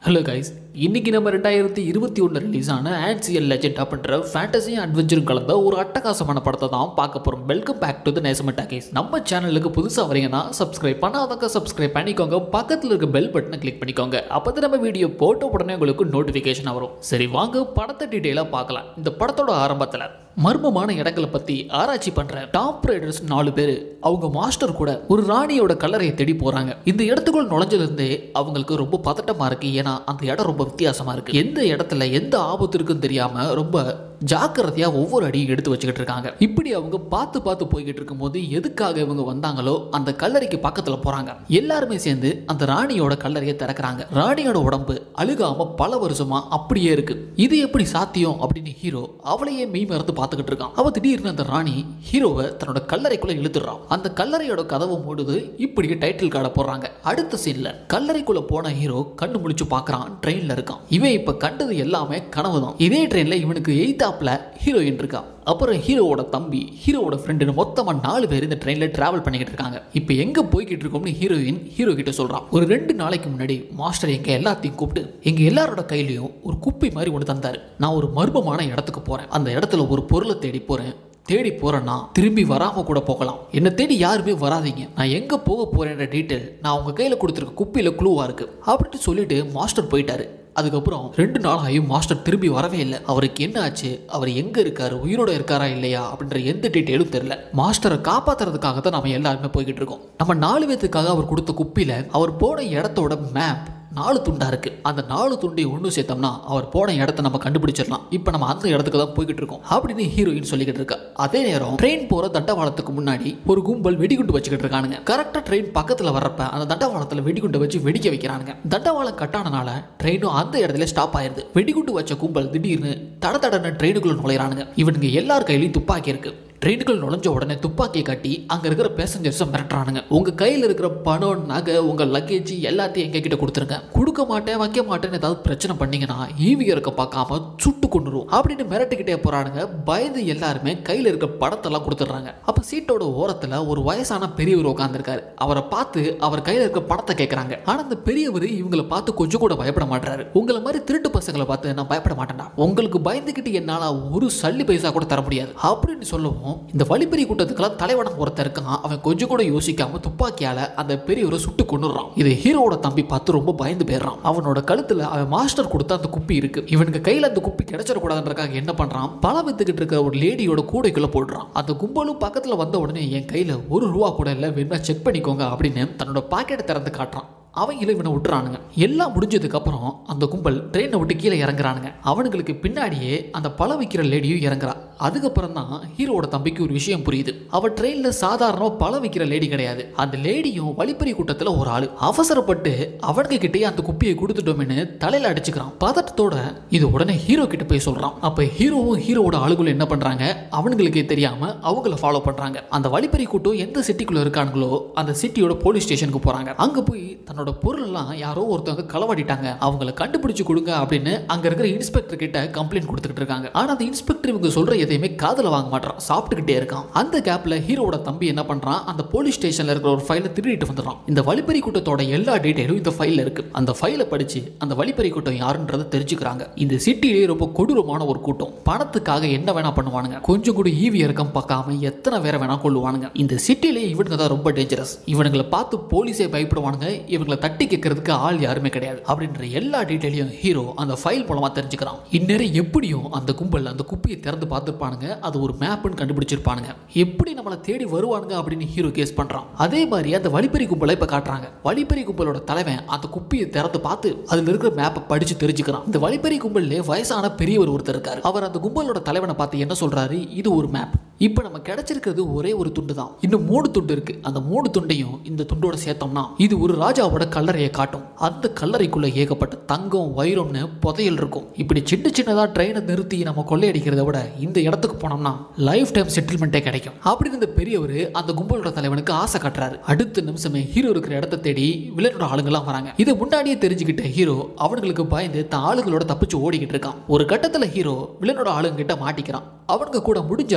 hello guys இன்னைக்கு நம்ம ரெண்டாயிரத்தி இருபத்தி ஒன்று ரிலீஸ் ஆன ஆன்சியல் லெஜெண்ட் அப்படின்ற ஃபேண்டசியும் அட்வென்ச்சரும் கலந்த ஒரு அட்டகாசமான படத்தை தான் பார்க்க போகிறோம் வெல்கம் பேக் டு த நேசமெட்டா கேஸ் நம்ம சேனலுக்கு புதுசாக வரீங்கன்னா சப்ஸ்கிரைப் பண்ணாதவங்க சப்ஸ்கிரைப் பண்ணிக்கோங்க பக்கத்தில் இருக்க பெல் பட்டனை கிளிக் பண்ணிக்கோங்க அப்போ தான் நம்ம வீடியோ போட்ட உடனே உங்களுக்கு நோட்டிஃபிகேஷன் வரும் சரி வாங்க படத்தை டீட்டெயிலாக பார்க்கலாம் இந்த படத்தோட ஆரம்பத்தில் மர்மமான இடங்களை பற்றி ஆராய்ச்சி பண்ணுற டாப் ரைடர்ஸ் நாலு பேர் அவங்க மாஸ்டர் கூட ஒரு ராணியோட கல்லறையை தேடி போகிறாங்க இந்த இடத்துக்குள்ள நுழைஞ்சதுலேருந்தே அவங்களுக்கு ரொம்ப பதட்டமாக இருக்கு ஏன்னா அந்த இடம் ரொம்ப வித்தியாசமாக இருக்கு எந்த இடத்துல எந்த ஆபத்து இருக்குன்னு தெரியாமல் ரொம்ப ஜாக்கிரதையா ஒவ்வொரு அடியும் எடுத்து வச்சுக்கிட்டு இருக்காங்க இப்படி அவங்க பார்த்து பார்த்து போய்கிட்டு இருக்கும்போது எதுக்காக இவங்க வந்தாங்களோ அந்த கல்லறைக்கு பக்கத்துல போறாங்க எல்லாருமே சேர்ந்து அந்த ராணியோட கல்லறையை திறக்கிறாங்க ராணியோட உடம்பு அழுகாம பல வருஷமா அப்படியே இருக்கு இது எப்படி சாத்தியம் அப்படின்னு ஹீரோ அவளையே மெய் மறந்து பார்த்துக்கிட்டு இருக்கான் அவ திடீர்னு அந்த ராணி ஹீரோவை தன்னோட கல்லறைக்குள்ள இழுத்துடுறான் அந்த கல்லறையோட கதவு மூடுது இப்படியே டைட்டில் கார்டை போடுறாங்க அடுத்த சீன்ல கல்லறைக்குள்ள போன ஹீரோ கண்ணு முழிச்சு பார்க்கறான் ட்ரெயின்ல இருக்கான் இவன் இப்ப கண்டது எல்லாமே கனவு தான் இதே ட்ரெயின்ல இவனுக்கு எய்தாப்ல ஹீரோயின் இருக்கா அப்புறம் ஹீரோவோட தம்பி ஹீரோவோட ஃப்ரெண்டுன்னு மொத்தமாக நாலு பேர் இந்த ட்ரெயினில் ட்ராவல் பண்ணிக்கிட்டு இருக்காங்க இப்போ எங்கே போய்கிட்டு இருக்கோம்னு ஹீரோயின் ஹீரோ கிட்ட சொல்கிறான் ஒரு ரெண்டு நாளைக்கு முன்னாடி மாஸ்டர் எங்கள் எல்லாத்தையும் கூப்பிட்டு எங்கள் எல்லாரோட கையிலையும் ஒரு குப்பி மாதிரி ஒன்று தந்தார் நான் ஒரு மர்மமான இடத்துக்கு போகிறேன் அந்த இடத்துல ஒரு பொருளை தேடி போகிறேன் தேடி போறேன்னா திரும்பி வராம கூட போகலாம் என்னை தேடி யாருமே வராதீங்க நான் எங்க போக போறேன்ற டீட்டெயில் நான் உங்க கையில கொடுத்துருக்க குப்பியில குழுவா இருக்கு அப்படின்னு சொல்லிட்டு மாஸ்டர் போயிட்டாரு அதுக்கப்புறம் ரெண்டு நாள் ஆகியும் மாஸ்டர் திரும்பி வரவே இல்லை அவருக்கு என்ன ஆச்சு அவர் எங்க இருக்காரு உயிரோட இருக்காரா இல்லையா அப்படின்ற எந்த டீட்டெயிலும் தெரியல மாஸ்டரை காப்பாத்துறதுக்காக தான் நம்ம எல்லாருமே போய்கிட்டு இருக்கோம் நம்ம நாலு பேத்துக்காக அவர் கொடுத்த குப்பியில அவர் போன இடத்தோட மேப் நாலு துண்டா இருக்கு அந்த நாலு துண்டையும் ஒன்று சேர்த்தோம்னா அவர் போன இடத்த நம்ம கண்டுபிடிச்சிடலாம் இப்போ நம்ம அந்த இடத்துக்கு தான் போய்கிட்டு இருக்கோம் அப்படின்னு ஹீரோயின் சொல்லிக்கிட்டு இருக்கா அதே நேரம் ட்ரெயின் போற தண்டவாளத்துக்கு முன்னாடி ஒரு கும்பல் வெடிகுண்டு வச்சுக்கிட்டு இருக்கானுங்க கரெக்டா ட்ரெயின் பக்கத்துல வர்றப்ப அந்த தண்டவாளத்துல வெடிகுண்டை வச்சு வெடிக்க வைக்கிறானுங்க தண்டவாளம் கட்டானனால ட்ரெயினும் அந்த இடத்துல ஸ்டாப் ஆயிருது வெடிகுண்டு வச்ச கும்பல் திடீர்னு தட தடன ட்ரெயினுக்குள்ள நுழையிறானுங்க இவனுங்க எல்லார் கையிலயும் துப்பாக்கி இருக்கு ட்ரெயினுக்குள் நுழைஞ்ச உடனே துப்பாக்கியை கட்டி அங்க இருக்கிற பேசஞ்சர்ஸை மிரட்டுறானுங்க உங்க கையில இருக்கிற பணம் நகை உங்க லக்கேஜ் எல்லாத்தையும் எங்க கிட்ட கொடுத்துருங்க கொடுக்க மாட்டேன் வைக்க மாட்டேன்னு ஏதாவது பிரச்சனை பண்ணீங்கன்னா ஈவி இருக்க பார்க்காம சுட்டு கொண்டுரும் அப்படின்னு மிரட்டிக்கிட்டே போறானுங்க பயந்து எல்லாருமே கையில இருக்க படத்தெல்லாம் கொடுத்துட்றாங்க அப்ப சீட்டோட ஓரத்துல ஒரு வயசான பெரியவர் உட்காந்துருக்காரு அவரை பார்த்து அவர் கையில இருக்க படத்தை கேட்கறாங்க ஆனா அந்த பெரியவர் இவங்களை பார்த்து கொஞ்சம் கூட பயப்பட மாட்டாரு உங்களை மாதிரி திருட்டு பசங்களை பார்த்து நான் பயப்பட மாட்டேன்டா உங்களுக்கு பயந்துக்கிட்டு என்னால ஒரு சல்லி பைசா கூட தர முடியாது அப்படின்னு சொல்லவும் இந்த வழிப்பறி கூட்டத்துக்கெல்லாம் தலைவனம் ஒருத்தன் இருக்கான் அவன் கொஞ்சம் கூட யோசிக்காம துப்பாக்கியால அந்த பெரியவரை சுட்டு கொண்டுறான் இது ஹீரோவோட தம்பி பார்த்து ரொம்ப பயந்து போயிடுறான் அவனோட கழுத்துல அவன் மாஸ்டர் கொடுத்த அந்த குப்பி இருக்கு இவனுக்கு கையில அந்த குப்பி கிடைச்சிடக்கூடாதுன்றக்காக என்ன பண்றான் பல வித்துக்கிட்டு இருக்கிற ஒரு லேடியோட கூடைக்குள்ள போடுறான் அந்த கும்பலும் பக்கத்துல வந்த உடனே என் கையில ஒரு ரூபா கூட இல்ல வேணா செக் பண்ணிக்கோங்க அப்படின்னு தன்னோட பாக்கெட்டை திறந்து காட்டுறான் அவங்களும் இவனை விட்டுறானுங்க எல்லாம் முடிஞ்சதுக்கு அப்புறம் அந்த கும்பல் ட்ரெயினை விட்டு கீழே இறங்குறானுங்க அவனுங்களுக்கு பின்னாடியே அந்த பழம் விற்கிற லேடியும் இறங்குறா அதுக்கப்புறம் தான் ஹீரோட தம்பிக்கு ஒரு விஷயம் புரியுது அவ ட்ரெயின்ல சாதாரண பழம் விற்கிற லேடி கிடையாது அந்த லேடியும் வழிப்பறி கூட்டத்துல ஒரு ஆளு அவசரப்பட்டு அவனுக்கு கிட்டே அந்த குப்பியை கொடுத்துட்டோம்னு தலையில அடிச்சுக்கிறான் பதட்டத்தோட இது உடனே ஹீரோ கிட்ட போய் சொல்றான் அப்ப ஹீரோவும் ஹீரோவோட ஆளுகளும் என்ன பண்றாங்க அவனுங்களுக்கே தெரியாம அவங்கள ஃபாலோ பண்றாங்க அந்த வழிப்பறி கூட்டம் எந்த சிட்டிக்குள்ள இருக்கானுங்களோ அந்த சிட்டியோட போலீஸ் ஸ்டேஷனுக்கு போறாங்க அங்க போய் தன்னோட பொருள் எல்லாம் யாரோ ஒருத்தவங்க களவாடிட்டாங்க அவங்கள கண்டுபிடிச்சு கொடுங்க அப்படின்னு அங்க இருக்கிற இன்ஸ்பெக்டர் கிட்ட கம்ப்ளைண்ட் கொடுத்துக்கிட்டு இருக்காங்க ஆனா அந்த இன்ஸ்பெக்டர் இவங்க சொல்ற எதையுமே காதுல வாங்க மாட்டான் சாப்பிட்டுக்கிட்டே இருக்கான் அந்த கேப்ல ஹீரோவோட தம்பி என்ன பண்றான் அந்த போலீஸ் ஸ்டேஷன்ல இருக்கிற ஒரு ஃபைலை திருடிட்டு வந்துடுறான் இந்த வழிப்பறி கூட்டத்தோட எல்லா டீடைலும் இந்த ஃபைல்ல இருக்கு அந்த ஃபைலை படிச்சு அந்த வழிப்பறி கூட்டம் யாருன்றதை தெரிஞ்சுக்கிறாங்க இந்த சிட்டிலேயே ரொம்ப கொடூரமான ஒரு கூட்டம் பணத்துக்காக என்ன வேணா பண்ணுவானுங்க கொஞ்சம் கூட ஈவி இறக்கம் பார்க்காம எத்தனை பேரை வேணா கொள்ளுவானுங்க இந்த சிட்டிலேயே இவனுங்க தான் ரொம்ப டேஞ்சரஸ் இவனுங்களை பார்த்து போலீஸே பயப்படுவானுங்க இவங்களை தட்டி கேட்கறதுக்கு ஆள் யாருமே கிடையாது அப்படின்ற எல்லா டீட்டெயிலையும் ஹீரோ அந்த ஃபைல் மூலமா தெரிஞ்சுக்கிறான் இந்நேரம் எப்படியும் அந்த கும்பல் அந்த குப்பியை திறந்து பார்த்துருப்பானுங்க அது ஒரு மேப்னு கண்டுபிடிச்சிருப்பானுங்க எப்படி நம்மளை தேடி வருவானுங்க அப்படின்னு ஹீரோ கேஸ் பண்றான் அதே மாதிரி அந்த வழிப்பறி கும்பலை இப்ப காட்டுறாங்க வழிப்பறி கும்பலோட தலைவன் அந்த குப்பியை திறந்து பார்த்து அதுல இருக்கிற மேப்பை படிச்சு தெரிஞ்சுக்கிறான் இந்த வழிப்பறி கும்பல்ல வயசான பெரியவர் ஒருத்தர் இருக்காரு அவர் அந்த கும்பலோட தலைவனை பார்த்து என்ன சொல்றாரு இது ஒரு மேப் இப்போ நம்ம கிடைச்சிருக்கிறது ஒரே ஒரு துண்டு தான் இன்னும் மூணு துண்டு இருக்கு அந்த மூணு துண்டையும் இந்த துண்டோட சேர்த்தோம்னா இது ஒரு ராஜாவோட கல்லறையை காட்டும் அந்த கல்லறைக்குள்ள ஏகப்பட்ட தங்கம் வைரம்னு புதையல் இருக்கும் இப்படி சின்ன சின்னதா ட்ரெயினை நிறுத்தி நம்ம கொள்ளையடிக்கிறத விட இந்த இடத்துக்கு போனோம்னா லைஃப் டைம் செட்டில்மெண்ட்டே கிடைக்கும் அப்படின்னு இந்த பெரியவர் அந்த கும்பலோட தலைவனுக்கு ஆசை காட்டுறாரு அடுத்த நிமிஷமே ஹீரோ இருக்கிற இடத்த தேடி வில்லனோட ஆளுங்கெல்லாம் வராங்க இதை முன்னாடியே தெரிஞ்சுக்கிட்ட ஹீரோ அவனுங்களுக்கு பயந்து தன் ஆளுங்களோட தப்பிச்சு ஓடிக்கிட்டு இருக்கான் ஒரு கட்டத்துல ஹீரோ வில்லனோட ஆளுங்க கிட்ட மாட்டிக்கிறான் அவனுங்க கூட முடிஞ்ச அளவுக்கு சண்டை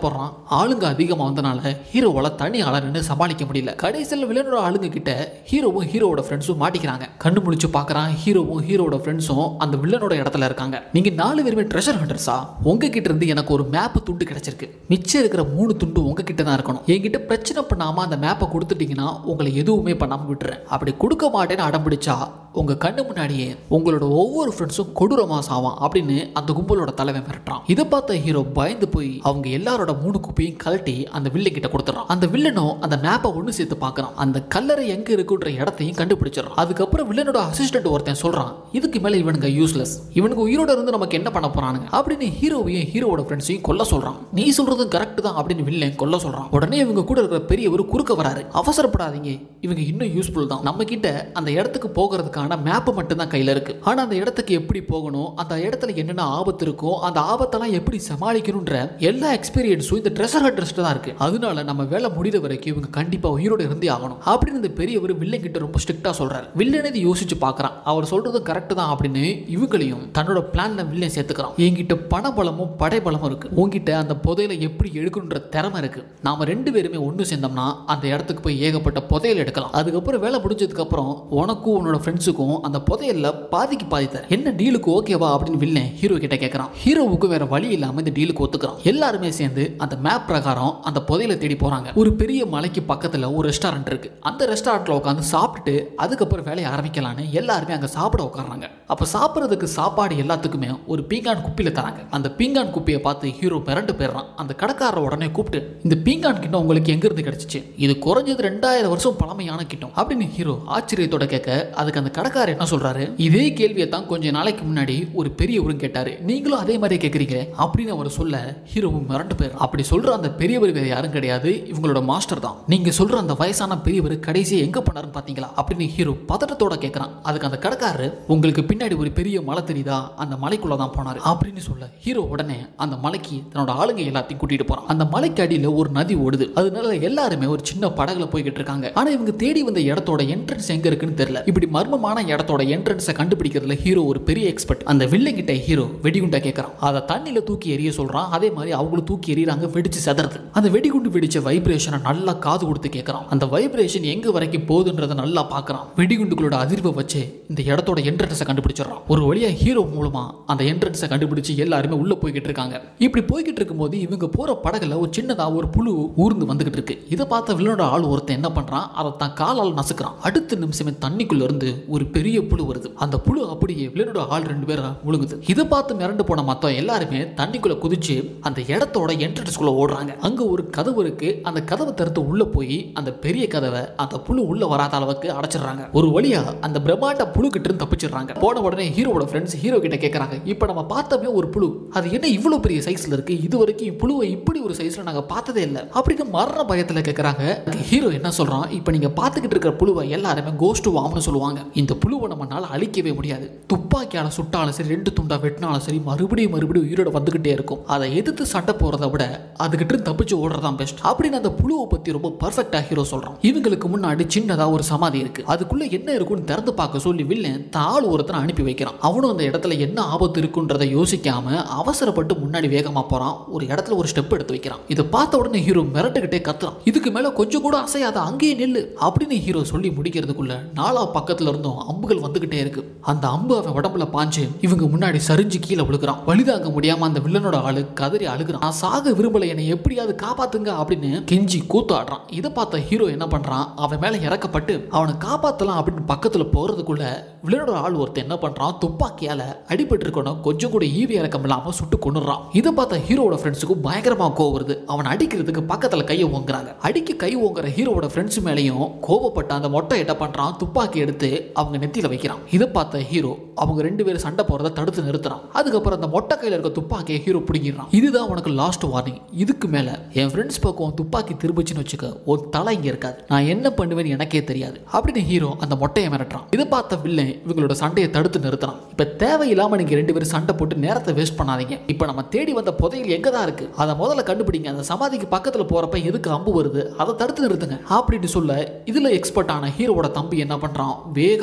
போடுறான் ஆளுங்க அதிகமாக வந்தனால ஹீரோவால தனி ஆளை நின்று சமாளிக்க முடியல கடைசியில் வில்லனோட ஆளுங்க கிட்ட ஹீரோவும் ஹீரோவோட ஃப்ரெண்ட்ஸும் மாட்டிக்கிறாங்க கண்ணு முழிச்சு பார்க்கறான் ஹீரோவும் ஹீரோவோட ஃப்ரெண்ட்ஸும் அந்த வில்லனோட இடத்துல இருக்காங்க நீங்க நாலு பேருமே ட்ரெஷர் ஹண்டர்ஸா உங்ககிட்ட இருந்து எனக்கு ஒரு மேப் துண்டு கிடைச்சிருக்கு மிச்சம் இருக்கிற மூணு துண்டு உங்ககிட்ட தான் இருக்கணும் என்கிட்ட பிரச்சனை பண்ணாம அந்த மேப்பை கொடுத்துட்டீங்கன்னா உங்களை எதுவுமே பண்ணாம விட்டுறேன் அப்படி கொடுக்க மாட்டேன்னு அடம் பிடிச்சா உங்க கண்ணு முன்னாடியே உங்களோட ஒவ்வொரு ஃப்ரெண்ட்ஸும் கொடூரமா சாவான் அப்படின்னு அந்த கும்பலோட தலைவன் மிரட்டுறான் இதை பார்த்த ஹீரோ பயந்து போய் அவங்க எல்லாரோட மூணு குப்பையும் கழட்டி அந்த வில்லன் கிட்ட கொடுத்துறான் அந்த வில்லனும் அந்த மேப்பை ஒன்று சேர்த்து பார்க்கறான் அந்த கல்லறை எங்க இருக்குன்ற இடத்தையும் கண்டுபிடிச்சிடறான் அதுக்கப்புறம் வில்லனோட அசிஸ்டன்ட் ஒருத்தன் சொல்றான் இதுக்கு மேல இவனுங்க யூஸ்லெஸ் இவனுக்கு உயிரோட இருந்து நமக்கு என்ன பண்ண போறானுங்க அப்படின்னு ஹீரோவையும் ஹீரோவோட ஃப்ரெண்ட்ஸையும் கொல்ல சொல்றான் நீ சொல்றதும் கரெக்ட் தான் அப்படின்னு வில்லன் கொல்ல சொல்றான் உடனே இவங்க கூட இருக்கிற பெரியவர் குறுக்க வராரு அவசரப்படாதீங்க இவங்க இன்னும் யூஸ்ஃபுல் தான் நம்ம கிட்ட அந்த இடத்துக்கு போகிறதுக்கான மேப் மட்டும் தான் கையில இருக்கு ஆனா அந்த இடத்துக்கு எப்படி போகணும் அந்த இடத்துல என்னென்ன ஆபத்து இருக்கும் அந்த ஆபத்தெல்லாம் எப்படி சமாளிக்கணும்ன்ற எல்லா எக்ஸ்பீரியன்ஸும் இந்த ட்ரெஷர் ஹண்டர்ஸ்ட் தான் இருக்கு அதனால நம்ம வேலை முடிகிற வரைக்கும் இவங்க கண்டிப்பா உயிரோட இருந்தே ஆகணும் அப்படின்னு இந்த பெரியவர் வில்லன் கிட்ட ரொம்ப ஸ்ட்ரிக்டா சொல்றாரு வில்லன் இது யோசிச்சு பார்க்கறான் அவர் சொல்றதும் கரெக்ட் தான் அப்படின்னு இவங்களையும் தன்னோட பிளான்ல வில்லன் சேர்த்துக்கிறான் என்கிட்ட பண பலமும் படைபலமும் இருக்கு உன்கிட்ட அந்த புதையலை எப்படி எடுக்கணுன்ற திறமை இருக்கு நாம ரெண்டு பேருமே ஒன்று சேர்ந்தோம்னா அந்த இடத்துக்கு போய் ஏகப்பட்ட புதையல் எடுக்கலாம் அதுக்கப்புறம் வேலை முடிஞ்சதுக்கு அப்புறம் உனக்கும் உன்னோட ஃப்ரெண்ட்ஸுக்கும் அந்த புதையல்ல பாதிக்கு பாதி தரேன் என்ன டீலுக்கு ஓகேவா அப்படின்னு வில்லன் ஹீரோ கிட்ட கேட்கறான் ஹீரோவுக்கு வேற வழி இல்லாம இந்த டீலுக்கு ஒத்துக்கிறான் எல்லாருமே சேர்ந்து அந்த மேப் பிரகாரம் அந்த புதையலை தேடி போறாங்க ஒரு பெரிய மலைக்கு பக்கத்துல ஒரு ரெஸ்டாரண்ட் இருக்கு அந்த ரெஸ்டாரண்ட்ல உட்காந்து சாப்பிட்டுட்டு அதுக்கப்புறம் வேலையை ஆரம்பிக்கலான்னு எல்லாருமே அங்க சாப்பிட உட்கார்றாங்க அப்ப சாப்பிட்றதுக்கு சாப்பாடு எல்லாத்துக்குமே ஒரு பீங்கான் குப்பியில தராங்க அந்த பீங்கான் குப்பியை பார்த்து ஹீரோ மிரண்டு போயிடுறான் அந்த கடைக்காரர் உடனே கூப்பிட்டு இந்த பீங்கான் கிட்டம் உங்களுக்கு எங்க இருந்து கிடைச்சிச்சு இது குறைஞ்சது ரெண்டாயிரம் வருஷம் பழமையான கிட்டம் அப்படின்னு ஹீரோ ஆச்சரியத்தோட கேட்க அதுக்கு அந்த கடைக்காரர் என்ன சொல்றாரு இதே கேள்வியை தான் கொஞ்ச நாளைக்கு முன்னாடி ஒரு பெரியவரும் கேட்டாரு நீங்களும் அதே மாதிரியே கேட்குறீங்க அப்படின்னு அவர் சொல்ல ஹீரோவும் மிரண்டு போயிடும் அப்படி சொல்ற அந்த பெரியவர் வேற யாரும் கிடையாது இவங்களோட மாஸ்டர் தான் நீங்க சொல்ற அந்த வயசான பெரியவர் கடைசியா எங்க பண்ணாருன்னு பாத்தீங்களா அப்படின்னு ஹீரோ பதட்டத்தோட கேட்கறான் அதுக்கு அந்த கடைக்காரரு உங்களுக்கு பின்னாடி ஒரு பெரிய மலை தெரியுதா அந்த மலைக்குள்ள தான் போனாரு அப்படின்னு சொல்ல ஹீரோ உடனே அந்த மலைக்கு தன்னோட ஆளுங்க எல்லாத்தையும் கூட்டிட்டு போறான் அந்த மலைக்கு அடியில ஒரு நதி ஓடுது அதனால எல்லாருமே ஒரு சின்ன படகுல போய்கிட்டு இருக்காங்க ஆனா இவங்க தேடி வந்த இடத்தோட என்ட்ரன்ஸ் எங்க இருக்குன்னு தெரியல இப்படி மர்மமான இடத்தோட என்ட்ரன்ஸை கண்டுபிடிக்கிறதுல ஹீரோ ஒரு பெரிய எக்ஸ்பர்ட் அந்த வில்லன் கிட்ட ஹீரோ வெடிகுண்டா கேட்கறான் அதை தண்ணியில தூக்கி எறிய சொல்றான் அதே மாதிரி அவங்களும் தூக்கி எறியறாங்க வெடிச்சு செதறது அந்த வெடிகுண்டு வெடிச்ச வைப்ரேஷனை நல்லா காது கொடுத்து கேட்கறான் அந்த வைப்ரேஷன் எங்க வரைக்கும் போகுதுன்றதை நல்லா பார்க்கறான் வெடிகுண்டுகளோட அதிர்வை வச்சு இந்த இடத்தோட என்ட்ரன்ஸை கண்டுபிடிச்சிடறான் ஒரு வழியா ஹீரோ மூலமா அந்த என்ட்ரன்ஸை கண்டுபிடிச்சு எல்லாருமே உள்ள போய்கிட்டு இருக்காங்க இப்படி போய்கிட்டு இருக்கும்போது இவங்க போற படகுல ஒரு சின்னதா ஒரு புழு ஊர்ந்து வந்துகிட்டு இருக்கு இதை பார்த்த வில்லனோட ஆள் ஒருத்தன் என்ன பண்றான் அதை தான் காலால் நசுக்கிறான் அடுத்த நிமிஷமே தண்ணிக்குள்ள இருந்து ஒரு பெரிய புழு வருது அந்த புழு அப்படியே வில்லனோட ஆள் ரெண்டு பேரை முழுங்குது இதை பார்த்து மிரண்டு போன மொத்தம் எல்லாருமே தண்ணிக்குள்ள குதிச்சு அந்த இடத்தோட என்ட்ரன்ஸ்குள்ள ஓடுறாங்க அங்க ஒரு கதவு இருக்கு அந்த கதவை திறந்து உள்ள போய் அந்த பெரிய கதவை அந்த புழு உள்ள வராத அளவுக்கு அடைச்சிடுறாங்க ஒரு வழியா அந்த பிரம்மாண்ட புழு கிட்ட இருந்து தப்பிச்சிடுறாங்க போன உடனே ஹீரோவோட ஃப்ரெண்ட்ஸ் ஹீரோ கிட்ட கேட்கறாங்க இப்போ நம்ம பார்த்தோமே ஒரு புழு அது என்ன இவ்வளவு பெரிய சைஸ்ல இருக்கு இது வரைக்கும் புழுவை இப்படி ஒரு சைஸ்ல நாங்க பார்த்ததே இல்லை அப்படின்னு மரண பயத்துல கேட்கறாங்க ஹீரோ என்ன சொல்றான் இப்போ நீங்க பார்த்துக்கிட்டு இருக்கிற புழுவை எல்லாருமே கோஸ்ட் வாம்னு சொல்லுவாங்க இந்த புழுவை நம்மளால அழிக்கவே முடியாது துப்பாக்கியால சுட்டாலும் சரி ரெண்டு துண்டா வெட்டினாலும் சரி மறுபடியும் மறுபடியும் உயிரோட வந்துகிட்டே இருக்கும் அதை எதிர்த்து சண்டை போறதை விட அதுகிட்ட இருந்து தப்பிச்சு ஓடுறதான் பெஸ்ட் அப்படின்னு அந்த புழுவை பத்தி ரொம்ப பர்ஃபெக்டா ஹீரோ சொல்றான் இவங்களுக்கு முன்னாடி சின்னதா ஒரு சமாதி இருக்கு அதுக்குள்ள என்ன இருக்குன்னு திறந்து பார்க்க சொல்லி வில்லன் தாள் ஒருத்தனை அனுப்பி வைக்கிறான் அவனும் அந்த இடத்துல என்ன ஆபத்து இருக்குன்றதை யோசிக்காம அவசரப்பட்டு முன்னாடி வேகமா போறான் ஒரு இடத்துல ஒரு ஸ்டெப் எடுத்து வைக்கிறான் இதை பார்த்த உடனே ஹீரோ மிரட்டுக்கிட்டே கத்துறான் இதுக்கு மேல கொஞ்சம் கூட அசையாத அங்கேயே நில்லு அப்படின்னு ஹீரோ சொல்லி முடிக்கிறதுக்குள்ள நாலா பக்கத்துல இருந்தும் அம்புகள் வந்துகிட்டே இருக்கு அந்த அம்பு அவன் உடம்புல பாஞ்சு இவங்க முன்னாடி சரிஞ்சு கீழே விழுகிறான் வலிதாங்க முடியாம அந்த வில்லனோட ஆளு கதறி அழுகிறான் நான் சாக விரும்பல என்னை எப்படியாவது காப்பாத்துங்க அப்படின்னு கெஞ்சி கூத்தாடுறான் இதை பார்த்த ஹீரோ என்ன பண்றான் அவன் மேல இறக்கப்பட்டு அவனை காப்பாத்தலாம் அப்படின்னு பக்கத்துல போறதுக்குள்ள வில்லனோட ஆள் ஒருத்தன் என்ன பண்றான் துப்பாக்கியால அடிபட்டு இருக்கணும் கொஞ்சம் கூட ஈவி இறக்கம் இல்லாம சுட்டு கொண்டுறான் இதை பார்த்த ஹீரோவோட ஃப்ரெண்ட்ஸுக்கும் பயங்கரமா கோவம் வருது அவன் அடிக்கிறதுக்கு பக்கத்துல கையை ஓங்குறாங்க அடிக்க கை ஓங்குற ஹீரோவோட ஃப்ரெண்ட்ஸ் மேலேயும் கோவப்பட்ட அந்த மொட்டை என்ன பண்றான் துப்பாக்கி எடுத்து அவங்க நெத்தியில வைக்கிறான் இதை பார்த்த ஹீரோ அவங்க ரெண்டு பேரும் சண்டை போறதை தடுத்து நிறுத்துறான் அதுக்கப்புறம் அந்த மொட்டை கையில இருக்க துப்பாக்கியை ஹீரோ பிடிக்கிறான் இதுதான் உனக்கு லாஸ்ட் வார்னிங் இதுக்கு மேல என் ஃப்ரெண்ட்ஸ் பக்கம் துப்பாக்கி திரும்பிச்சுன்னு வச்சுக்க ஒரு தலை இங்க இருக்காது நான் என்ன பண்ணுவேன்னு எனக்கே தெரியாது அப்படின்னு ஹீரோ அந்த மொட்டையை மிரட்டுறான் இதை பார்த்த வில்லன் இவங்களோட சண்டையை தடுத்து நிறுத்துறான் இப்ப தேவையில்லாம நீங்க ரெண்டு பேரும் சண்டை போட்டு நேரத்தை வேஸ்ட் பண்ணாதீங்க இப்ப நம்ம தேடி வந்த புதையல் எங்க தான் இருக்கு அதை முதல்ல கண்டுபிடிங்க அந்த சமாதிக்கு பக்கத்துல போறப்ப எதுக்கு அம்பு வருது அதை தடுத்து நிறுத்துங்க அப்படின்னு சொல்ல இதுல எக்ஸ்பர்ட் ஆன ஹீரோவோட தம்பி என்ன பண்றான் வேகமா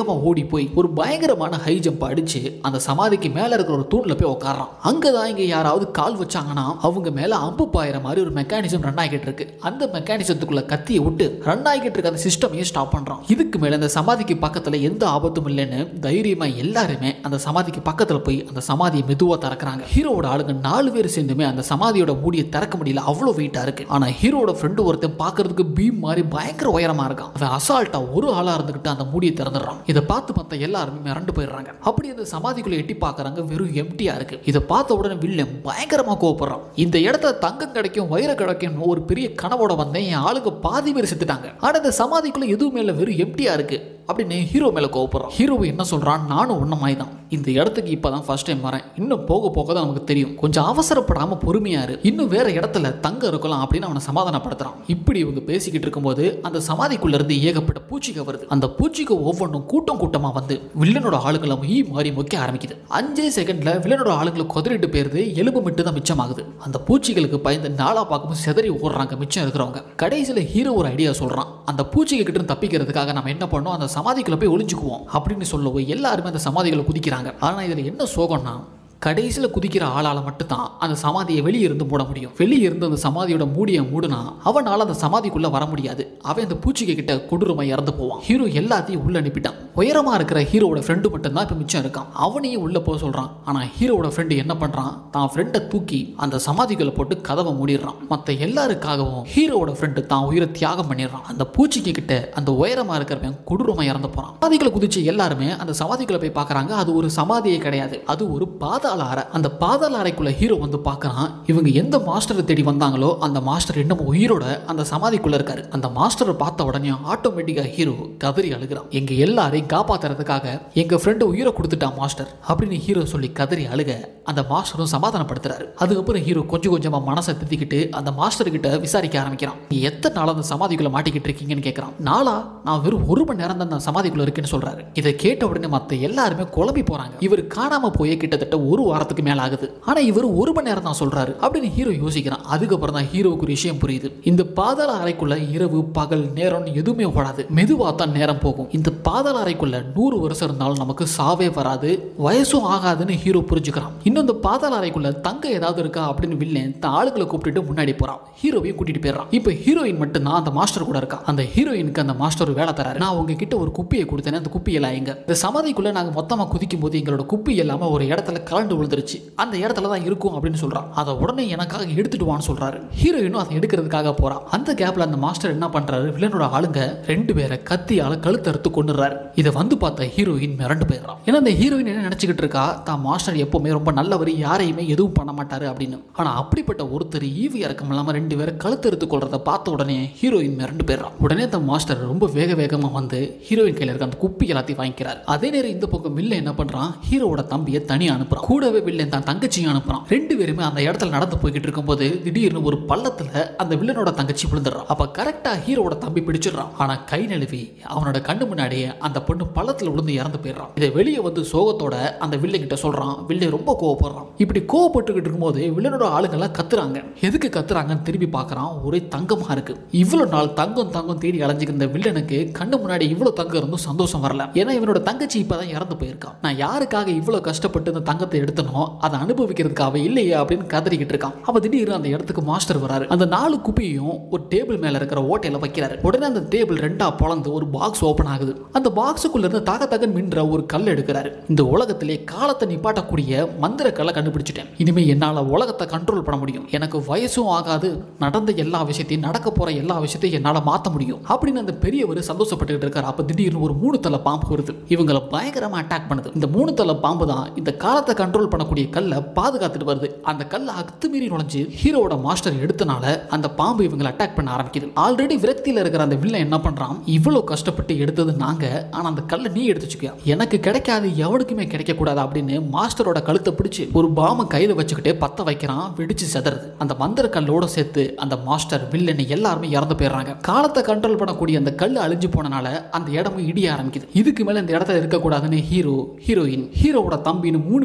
வேகமா ஓடி போய் ஒரு பயங்கரமான ஹை ஜம்ப் அடிச்சு அந்த சமாதிக்கு மேல இருக்கிற ஒரு தூண்ல போய் உட்காரான் அங்கதான் இங்க யாராவது கால் வச்சாங்கன்னா அவங்க மேல அம்பு பாயிற மாதிரி ஒரு மெக்கானிசம் ரன் ஆகிட்டு இருக்கு அந்த மெக்கானிசத்துக்குள்ள கத்தியை விட்டு ரன் ஆகிட்டு இருக்க அந்த சிஸ்டமையும் ஸ்டாப் பண்றான் இதுக்கு மேல அந்த சமாதிக்கு பக்கத்துல எந்த ஆபத்தும் இல்லைன்னு தைரியமா எல்லாருமே அந்த சமாதிக்கு பக்கத்துல போய் அந்த சமாதியை மெதுவா திறக்கிறாங்க ஹீரோவோட ஆளுங்க நாலு பேர் சேர்ந்துமே அந்த சமாதியோட மூடியை திறக்க முடியல அவ்வளவு வெயிட்டா இருக்கு ஆனா ஹீரோட ஃப்ரெண்டு ஒருத்தன் பார்க்கிறதுக்கு பீம் மாதிரி பயங்கர உயரமா இருக்கான் அவன் அசால்ட்டா ஒரு ஆளா இருந்துகிட்டு அந்த மூடியை திறந்துடுறான் இதை பார்த்து மத்த எல்லாருமே மிரண்டு போயிடுறாங்க அப்படி அந்த சமாதிக்குள்ள எட்டி பார்க்கறாங்க வெறும் எம்டியா இருக்கு இதை பார்த்த உடனே வில்லன் பயங்கரமா கோவப்படுறான் இந்த இடத்துல தங்கம் கிடைக்கும் வைர கிடைக்கும் ஒரு பெரிய கனவோட வந்தேன் என் ஆளுங்க பாதி பேர் செத்துட்டாங்க ஆனா இந்த சமாதிக்குள்ள எதுவுமே இல்லை வெறும் எம்டியா இருக்கு அப்படின்னு ஹீரோ மேல கோவப்படுறான் ஹீரோ என்ன சொல்றான் நானும் ஒன்ன மாதிரி தான் இந்த இடத்துக்கு இப்பதான் ஃபர்ஸ்ட் டைம் வரேன் இன்னும் போக போக தான் நமக்கு தெரியும் கொஞ்சம் அவசரப்படாம பொறுமையா இரு இன்னும் வேற இடத்துல தங்க இருக்கலாம் அப்படின்னு அவனை சமாதானப்படுத்துறான் இப்படி இவங்க பேசிக்கிட்டு இருக்கும்போது அந்த சமாதிக்குள்ள இருந்து ஏகப்பட்ட பூச்சிக வருது அந்த பூச்சிக ஒவ்வொன்றும் கூட்டம் கூட்டமா வந்து வில்லனோட ஆளுங்களை ஈ மாறி மொக்க ஆரம்பிக்குது அஞ்சே செகண்ட்ல வில்லனோட ஆளுங்களை குதறிட்டு போயிருது எலும்பு மட்டும் தான் மிச்சமாகுது அந்த பூச்சிகளுக்கு பயந்து நாளா பார்க்கும்போது செதறி ஓடுறாங்க மிச்சம் இருக்கிறவங்க கடைசியில் ஹீரோ ஒரு ஐடியா சொல்றான் அந்த பூச்சிக கிட்ட இருந்து தப்பிக்கிறதுக்காக நம்ம என்ன பண்ணோம் அந்த சமாதிக்குள்ள போய் ஒளிஞ்சுக்குவோம் அப்படின்னு சொல்லவும் எல்லாருமே அந்த சமாதிகளை குதிக்கிறாங்க ஆனா இதுல என்ன சோகம்னா கடைசியில் குதிக்கிற ஆளால் மட்டும்தான் அந்த சமாதியை வெளியே இருந்து மூட முடியும் வெளியே இருந்து அந்த சமாதியோட மூடியை மூடுனா அவனால் அந்த சமாதிக்குள்ள வர முடியாது அவன் அந்த பூச்சிகை கிட்ட கொடூரமா இறந்து போவான் ஹீரோ எல்லாத்தையும் உள்ள அனுப்பிட்டான் உயரமா இருக்கிற ஹீரோவோட ஃப்ரெண்டு மட்டும்தான் இப்போ மிச்சம் இருக்கான் அவனையும் உள்ள போக சொல்றான் ஆனா ஹீரோவோட ஃப்ரெண்டு என்ன பண்றான் தான் ஃப்ரெண்டை தூக்கி அந்த சமாதிக்குள்ள போட்டு கதவை மூடிடுறான் மற்ற எல்லாருக்காகவும் ஹீரோவோட ஃப்ரெண்டு தான் உயிரை தியாகம் பண்ணிடுறான் அந்த பூச்சிக்கு கிட்ட அந்த உயரமா இருக்கிறவன் கொடூரமா இறந்து போறான் சமாதிக்குள்ள குதிச்சு எல்லாருமே அந்த சமாதிக்குள்ள போய் பார்க்கறாங்க அது ஒரு சமாதியே கிடையாது அது ஒரு பாதாள அறை அந்த பாதாள அறைக்குள்ள ஹீரோ வந்து பார்க்கறான் இவங்க எந்த மாஸ்டரை தேடி வந்தாங்களோ அந்த மாஸ்டர் இன்னும் உயிரோட அந்த சமாதிக்குள்ள இருக்காரு அந்த மாஸ்டரை பார்த்த உடனே ஆட்டோமேட்டிக்கா ஹீரோ கதறி அழுகிறான் எங்க எல்லாரையும் காப்பாத்துறதுக்காக எங்க ஃப்ரெண்டு உயிரை கொடுத்துட்டான் மாஸ்டர் அப்படின்னு ஹீரோ சொல்லி கதறி அழுக அந்த மாஸ்டரும் சமாதானப்படுத்துறாரு அதுக்கப்புறம் ஹீரோ கொஞ்சம் கொஞ்சமா மனசை தித்திக்கிட்டு அந்த மாஸ்டர் கிட்ட விசாரிக்க ஆரம்பிக்கிறான் நீ எத்தனை நாள் அந்த சமாதிக்குள்ள மாட்டிக்கிட்டு இருக்கீங்கன்னு கேட்கறான் நாளா நான் வெறும் ஒரு மணி நேரம் தான் அந்த சமாதிக்குள்ள இருக்கேன்னு சொல்றாரு இதை கேட்ட உடனே மத்த எல்லாருமே குழம்பி போறாங்க இவர் காணாம போய் கிட்டத்தட்ட ஒரு வாரத்துக்கு மேல ஆகுது ஆனா இவர் ஒரு மணி நேரம் தான் சொல்றாரு அப்படின்னு ஹீரோ யோசிக்கிறான் அதுக்கப்புறம் தான் ஹீரோவுக்கு ஒரு விஷயம் புரியுது இந்த பாதாள அறைக்குள்ள இரவு பகல் நேரம் எதுவுமே ஓடாது மெதுவா தான் நேரம் போகும் இந்த பாதாள அறைக்குள்ள நூறு வருஷம் இருந்தாலும் நமக்கு சாவே வராது வயசும் ஆகாதுன்னு ஹீரோ புரிஞ்சுக்கிறான் இன்னும் இந்த பாதாள அறைக்குள்ள தங்க ஏதாவது இருக்கா அப்படின்னு வில்லன் தன் ஆளுகளை கூப்பிட்டுட்டு முன்னாடி போறான் ஹீரோவையும் கூட்டிட்டு போயிடுறான் இப்போ ஹீரோயின் மட்டும் தான் அந்த மாஸ்டர் கூட இருக்கா அந்த ஹீரோயினுக்கு அந்த மாஸ்டர் வேலை தராரு நான் உங்ககிட்ட ஒரு குப்பியை கொடுத்தேன் அந்த குப்பி எல்லாம் எங்க இந்த சமாதிக்குள்ள நாங்க மொத்தமா குதிக்கும் போது எங்களோட குப்பி எல்லாம ஒரு இடத்துல கலண்டு விழுந்துருச்சு அந்த இடத்துல தான் இருக்கும் அப்படின்னு சொல்றான் அதை உடனே எனக்காக எடுத்துட்டு வான்னு சொல்றாரு ஹீரோயினும் அதை எடுக்கிறதுக்காக போறான் அந்த கேப்ல அந்த மாஸ்டர் என்ன பண்றாரு வில்லனோட ஆளுங்க ரெண்டு பேரை கத்தியால கழுத்தறுத்து கொண்டுறாரு இதை வந்து பார்த்த ஹீரோயின் மிரண்டு போயிடுறான் ஏன்னா அந்த ஹீரோயின் என்ன நினைச்சுக்கிட்டு இருக்கா தான் மாஸ்டர் எப்பவுமே ரொம்ப நல்லவர் யாரையுமே எதுவும் பண்ண மாட்டாரு அப்படின்னு ஆனா அப்படிப்பட்ட ஒருத்தர் ஈவி இறக்கம் இல்லாம ரெண்டு பேரை கழுத்தறுத்து கொள்றத பார்த்த உடனே ஹீரோயின் மிரண்டு போயிடுறான் உடனே அந்த மாஸ்டர் ரொம்ப வேக வேகமா வந்து ஹீரோயின் கையில இருக்க அந்த குப்பி எல்லாத்தையும் வாங்கிக்கிறார் அதே நேரம் இந்த பக்கம் வில்ல என்ன பண்றான் ஹீரோவோட தம்பியை தனியா அனுப்புறான் கூடவே வில்லன் தான் தங்கச்சியும் அனுப்புறான் ரெண்டு பேருமே அந்த இடத்துல நடந்து போய்கிட்டு இருக்கும்போது திடீர்னு ஒரு பள்ளத்துல அந்த வில்லனோட தங்கச்சி விழுந்துடுறான் அப்ப கரெக்டா ஹீரோவோட தம்பி பிடிச்சிடுறான் ஆனா கை நழுவி அவனோட கண்ணு முன்னாடியே அந்த பொண்ணு பள்ளத்துல விழுந்து இறந்து போயிடுறான் இதை வெளியே வந்து சோகத்தோட அந்த வில்லன் கிட்ட சொல்றான் வில்லன் ரொம்ப கோவப்படுறான் இப்படி கோவப்பட்டுக்கிட்டு இருக்கும்போது வில்லனோட ஆளுங்கெல்லாம் கத்துறாங்க எதுக்கு கத்துறாங்கன்னு திரும்பி பார்க்கறான் ஒரே தங்கமா இருக்கு இவ்வளவு நாள் தங்கம் தங்கம் தேடி அலைஞ்சிருந்த வில்லனுக்கு கண்ணு முன்னாடி இவ்வளவு தங்கம் இருந்தும் சந்தோஷம் வரல ஏன்னா இவனோட தங்கச்சி இப்பதான் இறந்து போயிருக்கான் நான் யாருக்காக இவ்வளவு கஷ்டப்பட்டு இந்த தங்கத்தை எடுத்தனோ அதை அனுபவிக்கிறதுக்கு அவ இல்லையே அப்படின்னு கதறிக்கிட்டு இருக்கான் அப்ப திடீர்னு அந்த இடத்துக்கு மாஸ்டர் வராரு அந்த நாலு குப்பியையும் ஒரு டேபிள் மேல இருக்கிற ஓட்டையில வைக்கிறாரு உடனே அந்த டேபிள் ரெண்டா பொளந்து ஒரு பாக்ஸ் ஓபன் ஆகுது அந்த பாக்ஸுக்குள்ள இருந்து தக தகன் மின்ற ஒரு கல் எடுக்கிறாரு இந்த உலகத்திலே காலத்தை நிப்பாட்டக்கூடிய மந்திர கல்லை கண்டுபிடிச்சிட்டேன் இனிமே என்னால உலகத்தை கண்ட்ரோல் பண்ண முடியும் எனக்கு வயசும் ஆகாது நடந்த எல்லா விஷயத்தையும் நடக்க போற எல்லா விஷயத்தையும் என்னால மாத்த முடியும் அப்படின்னு அந்த பெரியவர் சந்தோஷப்பட்டுக்கிட்டு இருக்காரு அப்ப திடீர்னு ஒரு மூணு தலை பாம்பு வருது இவங்களை பயங்கரமா அட்டாக் பண்ணுது இந்த மூணு தலை பாம்பு தான் இந்த காலத்தை கண்ட்ரோல் பண்ணக்கூடிய கல்லை பாதுகாத்துட்டு வருது அந்த கல்லை அத்துமீறி நுழைஞ்சு ஹீரோவோட மாஸ்டர் எடுத்தனால அந்த பாம்பு இவங்களை அட்டாக் பண்ண ஆரம்பிக்குது ஆல்ரெடி விரக்தியில இருக்கிற அந்த வில்லன் என்ன பண்றான் இவ்வளவு கஷ்டப்பட்டு எடுத்தது நாங்க ஆனா அந்த கல்லை நீ எடுத்து வச்சுக்கியா எனக்கு கிடைக்காது எவனுக்குமே கிடைக்க கூடாது அப்படின்னு மாஸ்டரோட கழுத்தை பிடிச்சு ஒரு பாம்பை கையில வச்சுக்கிட்டே பத்த வைக்கிறான் வெடிச்சு செதறது அந்த மந்திர கல்லோட சேர்த்து அந்த மாஸ்டர் வில்லன் எல்லாருமே இறந்து போயிடுறாங்க காலத்தை கண்ட்ரோல் பண்ணக்கூடிய அந்த கல் அழிஞ்சு போனனால அந்த இடமும் இடிய ஆரம்பிக்குது இதுக்கு மேல இந்த இடத்துல இருக்கக்கூடாதுன்னு ஹீரோ ஹீரோயின் ஹீரோவோட தம்பின்னு மூணு பேர் மட்டுமே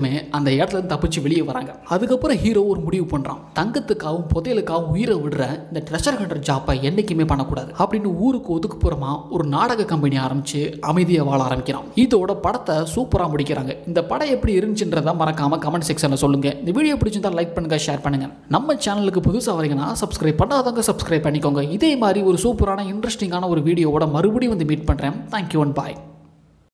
மட்டுமே அந்த இடத்துல இருந்து தப்பிச்சு வெளியே வராங்க அதுக்கப்புறம் ஹீரோ ஒரு முடிவு பண்ணுறான் தங்கத்துக்காகவும் புதையலுக்காகவும் உயிரை விடுற இந்த ட்ரெஷர் ஹண்டர் ஜாப்பை என்றைக்குமே பண்ணக்கூடாது அப்படின்னு ஊருக்கு ஒதுக்குப்புறமா ஒரு நாடக கம்பெனி ஆரம்பிச்சு அமைதியாக வாழ ஆரம்பிக்கிறான் இதோட படத்தை சூப்பராக முடிக்கிறாங்க இந்த படம் எப்படி இருந்துச்சுன்றதை மறக்காம கமெண்ட் செக்ஷனில் சொல்லுங்க இந்த வீடியோ பிடிச்சிருந்தா லைக் பண்ணுங்க ஷேர் பண்ணுங்க நம்ம சேனலுக்கு புதுசாக வரீங்கன்னா சப்ஸ்கிரைப் பண்ணாதவங்க சப்ஸ்கிரைப் பண்ணிக்கோங்க இதே மாதிரி ஒரு சூப்பரான இன்ட்ரெஸ்டிங்கான ஒரு வீடியோவோட மறுபடியும் வந்து மீட் பண்ணுறேன் தேங்க்யூ அண்ட் பாய்